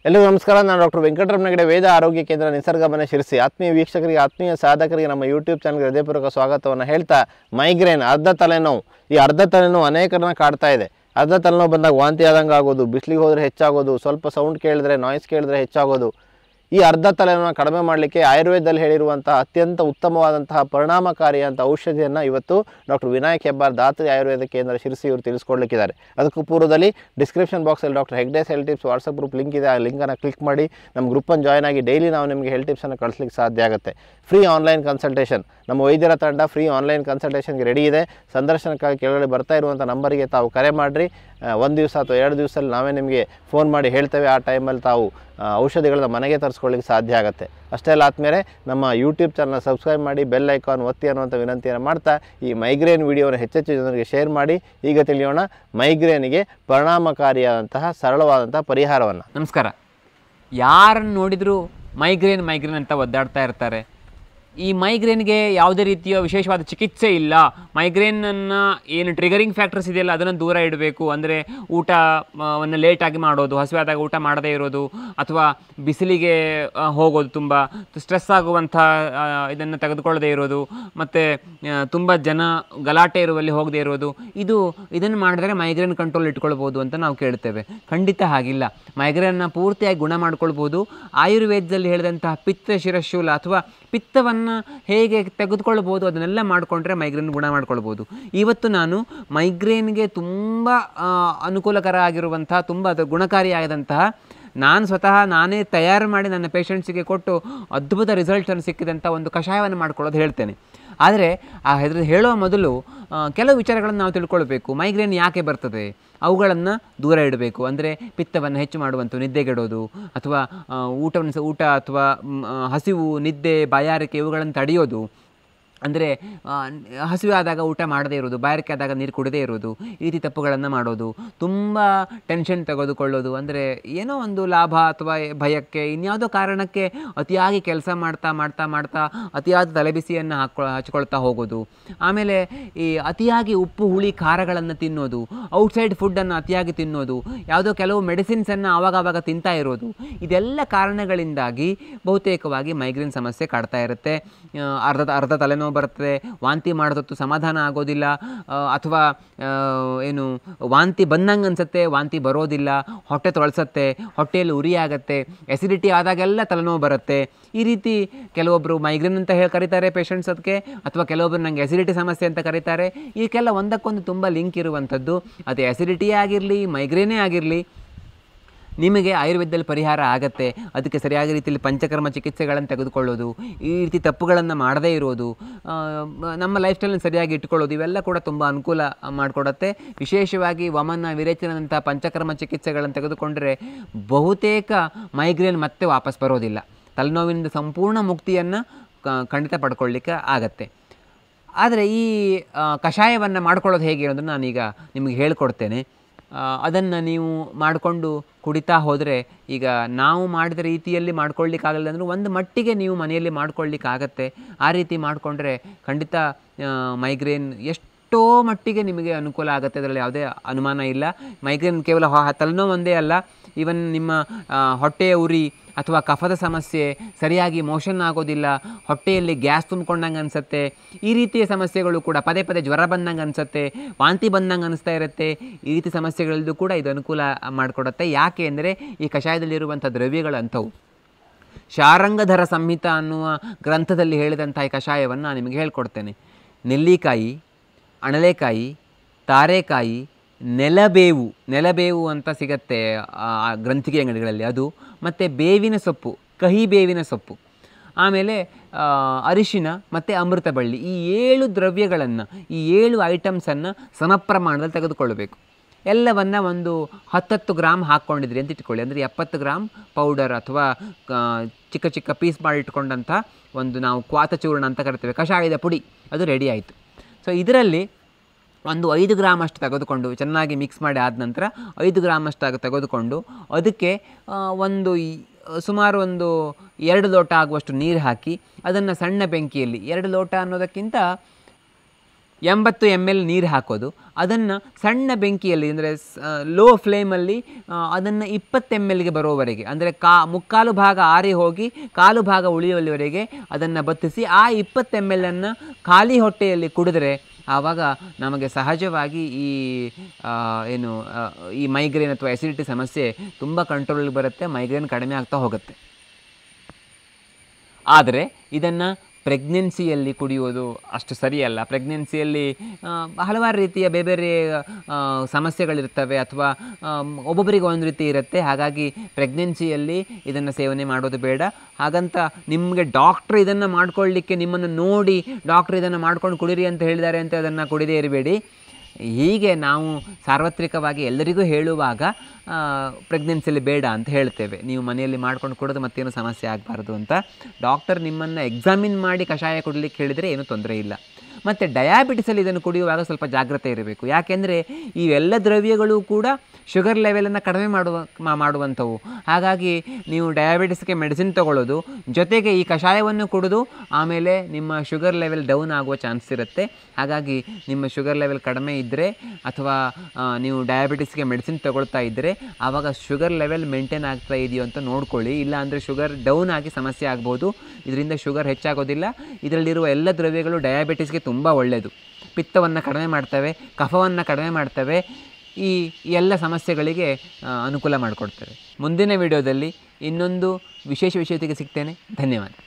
ಎಲ್ಲರಿಗೂ ನಮಸ್ಕಾರ ನಾನು ಡಾಕ್ಟರ್ ವೆಂಕಟರಮಣಗಡೆ ವೇದ ಆರೋಗ್ಯ ಕೇಂದ್ರ ನಿಸರ್ಗಮನೆ ಶಿರಸಿ ಆತ್ಮೀಯ ವೀಕ್ಷಕರಿಗೆ ಆತ್ಮೀಯ ಸಾಧಕರಿಗೆ ನಮ್ಮ ಯೂಟ್ಯೂಬ್ ಚಾನಲ್ಗೆ ಹೃದಯಪೂರ್ವಕ ಸ್ವಾಗತವನ್ನು ಹೇಳ್ತಾ ಮೈಗ್ರೇನ್ ಅರ್ಧ ತಲೆನೋವು ಈ ಅರ್ಧ ತಲೆನೋವು ಅನೇಕರನ್ನ ಕಾಡ್ತಾ ಇದೆ ಅರ್ಧ ತಲೆನೋವು ಬಂದಾಗ ವಾಂತಿ ಆದಂಗೆ ಆಗೋದು ಬಿಸಿಲಿಗೆ ಹೋದರೆ ಹೆಚ್ಚಾಗೋದು ಸ್ವಲ್ಪ ಸೌಂಡ್ ಕೇಳಿದ್ರೆ ನಾಯ್ಸ್ ಕೇಳಿದ್ರೆ ಹೆಚ್ಚಾಗೋದು ಈ ಅರ್ಧ ತಲೆನೋವನ್ನು ಕಡಿಮೆ ಮಾಡಲಿಕ್ಕೆ ಆಯುರ್ವೇದದಲ್ಲಿ ಹೇಳಿರುವಂತಹ ಅತ್ಯಂತ ಉತ್ತಮವಾದಂತಹ ಪರಿಣಾಮಕಾರಿಯಂಥ ಔಷಧಿಯನ್ನು ಇವತ್ತು ಡಾಕ್ಟರ್ ವಿನಾಯಕ್ ಹೆಬ್ಬಾರ್ ದಾತ್ರಿ ಆಯುರ್ವೇದ ಕೇಂದ್ರ ಶಿರಸಿ ಇವರು ತಿಳಿಸ್ಕೊಡ್ಲಿಕ್ಕಿದ್ದಾರೆ ಅದಕ್ಕೂ ಪೂರ್ವದಲ್ಲಿ ಡಿಸ್ಕ್ರಿಪ್ಷನ್ ಬಾಕ್ಸಲ್ಲಿ doctor Hegde's health tips WhatsApp group link ಇದೆ ಆ ಲಿಂಕನ್ನು ಕ್ಲಿಕ್ ಮಾಡಿ ನಮ್ಮ ಗ್ರೂಪನ್ನು ಜಾಯ್ನ್ ಆಗಿ ಡೈಲಿ ನಾವು ನಿಮಗೆ ಹೆಲ್ ಟಿಪ್ಸನ್ನು ಕಳಿಸ್ಲಿಕ್ಕೆ ಸಾಧ್ಯ ಆಗುತ್ತೆ ಫ್ರೀ ಆನ್ಲೈನ್ ಕನ್ಸಲ್ಟೇಷನ್ ನಮ್ಮ ವೈದ್ಯರ ತಂಡ ಫ್ರೀ ಆನ್ಲೈನ್ ಕನ್ಸಲ್ಟೇಷನ್ಗೆ ರೆಡಿ ಇದೆ ಸಂದರ್ಶನಕ್ಕಾಗಿ ಕೆಳಗಡೆ ಬರ್ತಾ ಇರುವಂಥ ನಂಬರಿಗೆ ತಾವು ಕರೆ ಮಾಡಿರಿ ಒಂದು ದಿವಸ ಅಥವಾ ಎರಡು ದಿವಸದಲ್ಲಿ ನಾವೇ ನಿಮಗೆ ಫೋನ್ ಮಾಡಿ ಹೇಳ್ತೇವೆ ಆ ಟೈಮಲ್ಲಿ ತಾವು ಆ, ಔಷಧಿಗಳನ್ನ ಮನೆಗೆ ತರಿಸ್ಕೊಳ್ಳಿಕ್ಕೆ ಸಾಧ್ಯ ಆಗುತ್ತೆ ಅಷ್ಟೇ ಅಲ್ಲ ಆದಮೇಲೆ ನಮ್ಮ ಯೂಟ್ಯೂಬ್ ಚಾನಲ್ ಸಬ್ಸ್ಕ್ರೈಬ್ ಮಾಡಿ ಬೆಲ್ ಐಕಾನ್ ಒತ್ತಿ ಅನ್ನುವಂಥ ವಿನಂತಿಯನ್ನು ಮಾಡ್ತಾ ಈ ಮೈಗ್ರೇನ್ ವಿಡಿಯೋನ ಹೆಚ್ಚೆಚ್ಚು ಜನರಿಗೆ ಶೇರ್ ಮಾಡಿ ಈಗ ತಿಳಿಯೋಣ ಮೈಗ್ರೇನಿಗೆ ಪರಿಣಾಮಕಾರಿಯಾದಂತಹ ಸರಳವಾದಂತಹ ಪರಿಹಾರವನ್ನು ನಮಸ್ಕಾರ ಯಾರನ್ನು ನೋಡಿದರೂ ಮೈಗ್ರೇನ್ ಮೈಗ್ರೇನ್ ಅಂತ ಒದ್ದಾಡ್ತಾ ಇರ್ತಾರೆ ಈ ಮೈಗ್ರೇನ್ಗೆ ಯಾವುದೇ ರೀತಿಯ ವಿಶೇಷವಾದ ಚಿಕಿತ್ಸೆ ಇಲ್ಲ ಮೈಗ್ರೇನನ್ನು ಏನು ಟ್ರಿಗರಿಂಗ್ ಫ್ಯಾಕ್ಟರ್ಸ್ ಇದೆಯಲ್ಲ ಅದನ್ನು ದೂರ ಇಡಬೇಕು ಅಂದರೆ ಊಟ ವನ್ನು ಲೇಟಾಗಿ ಮಾಡೋದು ಹಸಿವಾದಾಗ ಊಟ ಮಾಡದೇ ಇರೋದು ಅಥವಾ ಬಿಸಿಲಿಗೆ ಆ, ಹೋಗೋದು ತುಂಬ ಸ್ಟ್ರೆಸ್ ಆಗುವಂಥ ಇದನ್ನು ತೆಗೆದುಕೊಳ್ಳದೇ ಇರೋದು ಮತ್ತು ತುಂಬ ಜನ ಗಲಾಟೆ ಇರುವಲ್ಲಿ ಹೋಗದೇ ಇರೋದು ಇದು ಇದನ್ನು ಮಾಡಿದ್ರೆ ಮೈಗ್ರೇನ್ ಕಂಟ್ರೋಲ್ ಇಟ್ಕೊಳ್ಬೋದು ಅಂತ ನಾವು ಕೇಳ್ತೇವೆ ಖಂಡಿತ ಹಾಗಿಲ್ಲ ಮೈಗ್ರೇನ್ನ ಪೂರ್ತಿಯಾಗಿ ಗುಣ ಮಾಡ್ಕೊಳ್ಬೋದು ಆಯುರ್ವೇದದಲ್ಲಿ ಹೇಳಿದಂತಹ ಪಿತ್ತ ಶಿರಶೂಲ ಅಥವಾ ಪಿತ್ತವನ್ನು ಹೇಗೆ ತೆಗೆದುಕೊಳ್ಬೋದು ಅದನ್ನೆಲ್ಲ ಮಾಡಿಕೊಂಡ್ರೆ ಮೈಗ್ರೇನ್ ಗುಣ ಮಾಡ್ಕೊಳ್ಬೋದು ಇವತ್ತು ನಾನು ಮೈಗ್ರೇನ್ಗೆ ತುಂಬ ಆ, ಅನುಕೂಲಕರ ಆಗಿರುವಂತಹ ತುಂಬ ಅದು ಗುಣಕಾರಿಯಾದಂತಹ ನಾನು ಸ್ವತಃ ನಾನೇ ತಯಾರು ಮಾಡಿ ನನ್ನ ಪೇಷಂಟ್ಸಿಗೆ ಕೊಟ್ಟು ಅದ್ಭುತ ರಿಸಲ್ಟನ್ನು ಸಿಕ್ಕಿದಂಥ ಒಂದು ಕಷಾಯವನ್ನು ಮಾಡ್ಕೊಳ್ಳೋದು ಹೇಳ್ತೇನೆ ಆದರೆ ಆ ಹೆದ್ರ ಹೇಳುವ ಮೊದಲು ಆ, ಕೆಲವು ವಿಚಾರಗಳನ್ನು ನಾವು ತಿಳ್ಕೊಳ್ಬೇಕು ಮೈಗ್ರೇನ್ ಯಾಕೆ ಬರ್ತದೆ ಅವುಗಳನ್ನು ದೂರ ಇಡಬೇಕು ಅಂದರೆ ಪಿತ್ತವನ್ನು ಹೆಚ್ಚು ಮಾಡುವಂಥ ನಿದ್ದೆಗೆಡೋದು ಅಥವಾ ಆ, ಊಟವನ್ನು ಸ ಊಟ ಅಥವಾ ಮ್, ಆ, ಹಸಿವು ನಿದ್ದೆ ಬಾಯಾರಿಕೆ ಇವುಗಳನ್ನು ತಡೆಯೋದು ಅಂದರೆ ಹಸಿವೆ ಆದಾಗ ಊಟ ಮಾಡದೇ ಇರೋದು ಬಾಯಾರಿಕೆ ಆದಾಗ ನೀರು ಕುಡದೇ ಇರೋದು ಈ ರೀತಿ ತಪ್ಪುಗಳನ್ನು ಮಾಡೋದು ತುಂಬ ಟೆನ್ಷನ್ ತೆಗೆದುಕೊಳ್ಳೋದು ಅಂದರೆ ಏನೋ ಒಂದು ಲಾಭ ಅಥವಾ ಭಯಕ್ಕೆ ಇನ್ಯಾವುದೋ ಕಾರಣಕ್ಕೆ ಅತಿಯಾಗಿ ಕೆಲಸ ಮಾಡ್ತಾ ಮಾಡ್ತಾ ಮಾಡ್ತಾ ಅತಿಯಾದ ತಲೆಬಿಸಿಯನ್ನು ಹಾಕೊ ಹಚ್ಕೊಳ್ತಾ ಹೋಗೋದು ಆಮೇಲೆ ಈ ಅತಿಯಾಗಿ ಉಪ್ಪು ಹುಳಿ ಖಾರಗಳನ್ನು ತಿನ್ನೋದು ಔಟ್ಸೈಡ್ ಫುಡ್ಡನ್ನು ಅತಿಯಾಗಿ ತಿನ್ನೋದು ಯಾವುದೋ ಕೆಲವು ಮೆಡಿಸಿನ್ಸನ್ನು ಆವಾಗವಾಗ ತಿಂತಾ ಇರೋದು ಇದೆಲ್ಲ ಕಾರಣಗಳಿಂದಾಗಿ ಬಹುತೇಕವಾಗಿ ಮೈಗ್ರೇನ್ ಸಮಸ್ಯೆ ಕಾಡ್ತಾ ಇರುತ್ತೆ ಆ, ಅರ್ಧ ಅರ್ಧ ತಲೆನೋವು ಬರ್ತದೆ ವಾಂತಿ ಮಾಡೋದತ್ತು ಸಮಾಧಾನ ಆಗೋದಿಲ್ಲ ಆ, ಅಥವಾ ಆ, ಏನು ವಾಂತಿ ಬಂದಂಗೆ ಅನ್ಸುತ್ತೆ ವಾಂತಿ ಬರೋದಿಲ್ಲ ಹೊಟ್ಟೆ ತೊಳಸತ್ತೆ ಹೊಟ್ಟೆಯಲ್ಲಿ ಉರಿ ಆಗತ್ತೆ ಎಸಿಡಿಟಿ ಆದಾಗೆಲ್ಲ ತಲೆನೋವು ಬರುತ್ತೆ ಈ ರೀತಿ ಕೆಲವೊಬ್ಬರು ಮೈಗ್ರೇನ್ ಅಂತ ಹೇಳಿ ಕರೀತಾರೆ ಪೇಷಂಟ್ಸ್ ಅದಕ್ಕೆ ಅಥವಾ ಕೆಲವೊಬ್ಬರು ನನಗೆ ಎಸಿಡಿಟಿ ಸಮಸ್ಯೆ ಅಂತ ಕರೀತಾರೆ ಇದಕ್ಕೆಲ್ಲ ಒಂದಕ್ಕೊಂದು ತುಂಬ ಲಿಂಕ್ ಇರುವಂಥದ್ದು ಅದು ಎಸಿಡಿಟಿಯೇ ಆಗಿರಲಿ ಮೈಗ್ರೇನೇ ಆಗಿರಲಿ ನಿಮಗೆ ಆಯುರ್ವೇದದಲ್ಲಿ ಪರಿಹಾರ ಆಗತ್ತೆ ಅದಕ್ಕೆ ಸರಿಯಾದ ರೀತಿಯಲ್ಲಿ ಪಂಚಕರ್ಮ ಚಿಕಿತ್ಸೆಗಳನ್ನು ತೆಗೆದುಕೊಳ್ಳೋದು ಈ ರೀತಿ ತಪ್ಪುಗಳನ್ನು ಮಾಡದೇ ಇರೋದು ಆ, ಮ- ನಮ್ಮ ಲೈಫ್ ಸ್ಟೈಲನ್ನು ಸರಿಯಾಗಿ ಇಟ್ಕೊಳ್ಳೋದು ಇವೆಲ್ಲ ಕೂಡ ತುಂಬ ಅನುಕೂಲ ಮಾಡಿಕೊಡುತ್ತೆ ವಿಶೇಷವಾಗಿ ವಮನ ವಿರೇಚನದಂಥ ಪಂಚಕರ್ಮ ಚಿಕಿತ್ಸೆಗಳನ್ನು ತೆಗೆದುಕೊಂಡರೆ ಬಹುತೇಕ ಮೈಗ್ರೇನ್ ಮತ್ತೆ ವಾಪಸ್ ಬರೋದಿಲ್ಲ ತಲೆನೋವಿನಿಂದ ಸಂಪೂರ್ಣ ಮುಕ್ತಿಯನ್ನು ಖಂಡಿತ ಪಡ್ಕೊಳ್ಳಿಕ್ಕೆ ಆಗತ್ತೆ ಆದರೆ ಈ ಕಷಾಯವನ್ನು ಮಾಡ್ಕೊಳ್ಳೋದು ಹೇಗೆ ಅನ್ನೋದನ್ನು ನಾನೀಗ ನಿಮಗೆ ಹೇಳ್ಕೊಡ್ತೇನೆ ಅದನ್ನು ನೀವು ಮಾಡಿಕೊಂಡು ಕುಡಿತಾ ಹೋದರೆ ಈಗ ನಾವು ಮಾಡಿದ ರೀತಿಯಲ್ಲಿ ಮಾಡ್ಕೊಳ್ಳಿಕ್ಕಾಗಲ್ಲ ಅಂದರೂ ಒಂದು ಮಟ್ಟಿಗೆ ನೀವು ಮನೆಯಲ್ಲಿ ಮಾಡ್ಕೊಳ್ಳಿಕ್ಕಾಗತ್ತೆ ಆ ರೀತಿ ಮಾಡಿಕೊಂಡ್ರೆ ಖಂಡಿತ ಮೈಗ್ರೇನ್ ಎಷ್ಟೋ ಮಟ್ಟಿಗೆ ನಿಮಗೆ ಅನುಕೂಲ ಆಗುತ್ತೆ ಅದರಲ್ಲಿ ಯಾವುದೇ ಅನುಮಾನ ಇಲ್ಲ ಮೈಗ್ರೇನ್ ಕೇವಲ ಹೊ- ತಲೆನೋವು ಒಂದೇ ಅಲ್ಲ ಇವನ್ ನಿಮ್ಮ ಆ, ಹೊಟ್ಟೆಯ ಉರಿ ಅಥವಾ ಕಫದ ಸಮಸ್ಯೆ ಸರಿಯಾಗಿ ಮೋಷನ್ ಆಗೋದಿಲ್ಲ ಹೊಟ್ಟೆಯಲ್ಲಿ ಗ್ಯಾಸ್ ತುಂಬಿಕೊಂಡಂಗೆ ಅನಿಸುತ್ತೆ ಈ ರೀತಿಯ ಸಮಸ್ಯೆಗಳು ಕೂಡ ಪದೇ ಪದೇ ಜ್ವರ ಬಂದಂಗೆ ಅನಿಸುತ್ತೆ ವಾಂತಿ ಬಂದಂಗೆ ಅನಿಸ್ತಾ ಇರುತ್ತೆ ಈ ರೀತಿ ಸಮಸ್ಯೆಗಳದ್ದು ಕೂಡ ಇದು ಅನುಕೂಲ ಮಾಡಿಕೊಡುತ್ತೆ ಯಾಕೆ ಅಂದರೆ ಈ ಕಷಾಯದಲ್ಲಿರುವಂಥ ದ್ರವ್ಯಗಳು ಅಂಥವು ಶಾರಂಗಧರ ಸಂಹಿತ ಅನ್ನುವ ಗ್ರಂಥದಲ್ಲಿ ಹೇಳಿದಂಥ ಈ ಕಷಾಯವನ್ನು ನಾನು ನಿಮಗೆ ಹೇಳ್ಕೊಡ್ತೇನೆ ನೆಲ್ಲಿಕಾಯಿ ಅಣಲೆಕಾಯಿ ತಾರೆಕಾಯಿ ನೆಲಬೇವು ನೆಲಬೇವು ಅಂತ ಸಿಗತ್ತೆ ಆ ಆ ಗ್ರಂಥಿಗೆ ಅಂಗಡಿಗಳಲ್ಲಿ ಅದು ಮತ್ತು ಬೇವಿನ ಸೊಪ್ಪು ಕಹಿ ಬೇವಿನ ಸೊಪ್ಪು ಆಮೇಲೆ ಆ, ಅರಿಶಿನ ಮತ್ತು ಅಮೃತ ಬಳ್ಳಿ ಈ ಏಳು ದ್ರವ್ಯಗಳನ್ನು ಈ ಏಳು ಐಟಮ್ಸನ್ನು ಸಮ ಪ್ರಮಾಣದಲ್ಲಿ ತೆಗೆದುಕೊಳ್ಳಬೇಕು ಎಲ್ಲವನ್ನ ಒಂದು ಹತ್ತತ್ತು ಗ್ರಾಮ್ ಹಾಕ್ಕೊಂಡಿದ್ರಿ ಅಂತ ಇಟ್ಕೊಳ್ಳಿ ಅಂದರೆ ಎಪ್ಪತ್ತು ಗ್ರಾಮ್ ಪೌಡರ್ ಅಥವಾ ಆ, ಚಿಕ್ಕ ಚಿಕ್ಕ ಪೀಸ್ ಮಾಡಿ ಇಟ್ಕೊಂಡಂಥ ಒಂದು ನಾವು ಕ್ವಾತ ಚೂರ್ಣ ಅಂತ ಕರಿತೇವೆ ಕಷಾಯದ ಪುಡಿ ಅದು ರೆಡಿ ಆಯಿತು ಸೊ ಇದರಲ್ಲಿ ಒಂದು ಐದು ಗ್ರಾಮ್ ಅಷ್ಟು ತೆಗೆದುಕೊಂಡು ಚೆನ್ನಾಗಿ ಮಿಕ್ಸ್ ಮಾಡಿ ಆದ ನಂತರ ಐದು ಗ್ರಾಮ್ ಅಷ್ಟು ತೆಗೆದುಕೊಂಡು ಅದಕ್ಕೆ ಆ, ಒಂದು ಈ- ಸುಮಾರು ಒಂದು ಎರಡು ಲೋಟ ಆಗುವಷ್ಟು ನೀರು ಹಾಕಿ ಅದನ್ನು ಸಣ್ಣ ಬೆಂಕಿಯಲ್ಲಿ ಎರಡು ಲೋಟ ಅನ್ನೋದಕ್ಕಿಂತ ಎಂಬತ್ತು ಎಮ್ ಎಲ್ ನೀರು ಹಾಕೋದು ಅದನ್ನು ಸಣ್ಣ ಬೆಂಕಿಯಲ್ಲಿ ಅಂದರೆ ಲೋ ಫ್ಲೇಮಲ್ಲಿ ಅದನ್ನು ಇಪ್ಪತ್ತು ಎಮ್ ಎಲ್ಗೆ ಬರೋವರೆಗೆ ಅಂದರೆ ಕಾ ಮುಕ್ಕಾಲು ಭಾಗ ಆರಿ ಹೋಗಿ ಕಾಲು ಭಾಗ ಉಳಿಯುವಲ್ಲಿವರೆಗೆ ಅದನ್ನು ಬತ್ತಿಸಿ ಆ ಇಪ್ಪತ್ತು ಎಮ್ ಎಲ್ಲನ್ನು ಖಾಲಿ ಹೊಟ್ಟೆಯಲ್ಲಿ ಕುಡಿದ್ರೆ ಆವಾಗ ನಮಗೆ ಸಹಜವಾಗಿ ಈ ಆ, ಏನು ಆ, ಈ ಮೈಗ್ರೇನ್ ಅಥವಾ ಎಸಿಡಿಟಿ ಸಮಸ್ಯೆ ತುಂಬ ಕಂಟ್ರೋಲಿಗೆ ಬರುತ್ತೆ ಮೈಗ್ರೇನ್ ಕಡಿಮೆ ಆಗ್ತಾ ಹೋಗುತ್ತೆ ಆದರೆ ಇದನ್ನು ಪ್ರೆಗ್ನೆನ್ಸಿಯಲ್ಲಿ ಕುಡಿಯೋದು ಅಷ್ಟು ಸರಿಯಲ್ಲ ಪ್ರೆಗ್ನೆನ್ಸಿಯಲ್ಲಿ ಆ, ಹಲವಾರು ರೀತಿಯ ಬೇರೆ ಬೇರೆ ಆ, ಸಮಸ್ಯೆಗಳಿರ್ತವೆ ಅಥವಾ ಆಮ್, ಒಬ್ಬೊಬ್ಬರಿಗೆ ಒಂದು ರೀತಿ ಇರುತ್ತೆ ಹಾಗಾಗಿ ಪ್ರೆಗ್ನೆನ್ಸಿಯಲ್ಲಿ ಇದನ್ನು ಸೇವನೆ ಮಾಡೋದು ಬೇಡ ಹಾಗಂತ ನಿಮಗೆ ಡಾಕ್ಟ್ರ್ ಇದನ್ನು ಮಾಡ್ಕೊಳ್ಳಿಕ್ಕೆ ನಿಮ್ಮನ್ನು ನೋಡಿ ಡಾಕ್ಟ್ರ್ ಇದನ್ನು ಮಾಡ್ಕೊಂಡು ಕುಡೀರಿ ಅಂತ ಹೇಳಿದ್ದಾರೆ ಅಂತ ಅದನ್ನು ಕುಡಿದೇ ಇರಬೇಡಿ ಹೀಗೆ ನಾವು ಸಾರ್ವತ್ರಿಕವಾಗಿ ಎಲ್ಲರಿಗೂ ಹೇಳುವಾಗ ಪ್ರೆಗ್ನೆನ್ಸಿಯಲ್ಲಿ ಬೇಡ ಅಂತ ಹೇಳ್ತೇವೆ ನೀವು ಮನೆಯಲ್ಲಿ ಮಾಡ್ಕೊಂಡು ಕೊಡೋದು ಮತ್ತೇನು ಸಮಸ್ಯೆ ಆಗಬಾರ್ದು ಅಂತ ಡಾಕ್ಟರ್ ನಿಮ್ಮನ್ನು ಎಕ್ಸಾಮಿನ್ ಮಾಡಿ ಕಷಾಯ ಕೊಡಲಿಕ್ಕೆ ಹೇಳಿದರೆ ಏನೂ ತೊಂದರೆ ಇಲ್ಲ ಮತ್ತು ಡಯಾಬಿಟಿಸಲ್ಲಿ ಇದನ್ನು ಕುಡಿಯುವಾಗ ಸ್ವಲ್ಪ ಜಾಗ್ರತೆ ಇರಬೇಕು ಯಾಕೆಂದರೆ ಇವೆಲ್ಲ ದ್ರವ್ಯಗಳು ಕೂಡ ಶುಗರ್ ಲೆವೆಲನ್ನು ಕಡಿಮೆ ಮಾಡುವ ಮಾ- ಮಾಡುವಂಥವು ಹಾಗಾಗಿ ನೀವು ಡಯಾಬಿಟಿಸ್ಗೆ ಮೆಡಿಸಿನ್ ತಗೊಳ್ಳೋದು ಜೊತೆಗೆ ಈ ಕಷಾಯವನ್ನು ಕುಡಿದು ಆಮೇಲೆ ನಿಮ್ಮ ಶುಗರ್ ಲೆವೆಲ್ ಡೌನ್ ಆಗುವ ಚಾನ್ಸ್ ಇರುತ್ತೆ ಹಾಗಾಗಿ ನಿಮ್ಮ ಶುಗರ್ ಲೆವೆಲ್ ಕಡಿಮೆ ಇದ್ದರೆ ಅಥವಾ ಆ, ನೀವು ಡಯಾಬಿಟಿಸ್ಗೆ ಮೆಡಿಸಿನ್ ತಗೊಳ್ತಾ ಇದ್ದರೆ ಆವಾಗ ಶುಗರ್ ಲೆವೆಲ್ ಮೇಂಟೈನ್ ಆಗ್ತಾ ಇದೆಯೋ ಅಂತ ನೋಡ್ಕೊಳ್ಳಿ ಇಲ್ಲ ಅಂದರೆ ಶುಗರ್ ಡೌನ್ ಆಗಿ ಸಮಸ್ಯೆ ಆಗ್ಬೋದು ಇದರಿಂದ ಶುಗರ್ ಹೆಚ್ಚಾಗೋದಿಲ್ಲ ಇದರಲ್ಲಿರುವ ಎಲ್ಲ ದ್ರವ್ಯಗಳು ಡಯಾಬಿಟಿಸ್ಗೆ ತುಂಬ ಒಳ್ಳೆಯದು ಪಿತ್ತವನ್ನು ಕಡಿಮೆ ಮಾಡ್ತವೆ ಕಫವನ್ನು ಕಡಿಮೆ ಮಾಡ್ತವೆ ಈ ಈ ಎಲ್ಲ ಸಮಸ್ಯೆಗಳಿಗೆ ಆ, ಅನುಕೂಲ ಮಾಡಿಕೊಡ್ತವೆ ಮುಂದಿನ ವಿಡಿಯೋದಲ್ಲಿ ಇನ್ನೊಂದು ವಿಶೇಷ ವಿಷಯತೆಗೆ ಸಿಗ್ತೇನೆ ಧನ್ಯವಾದ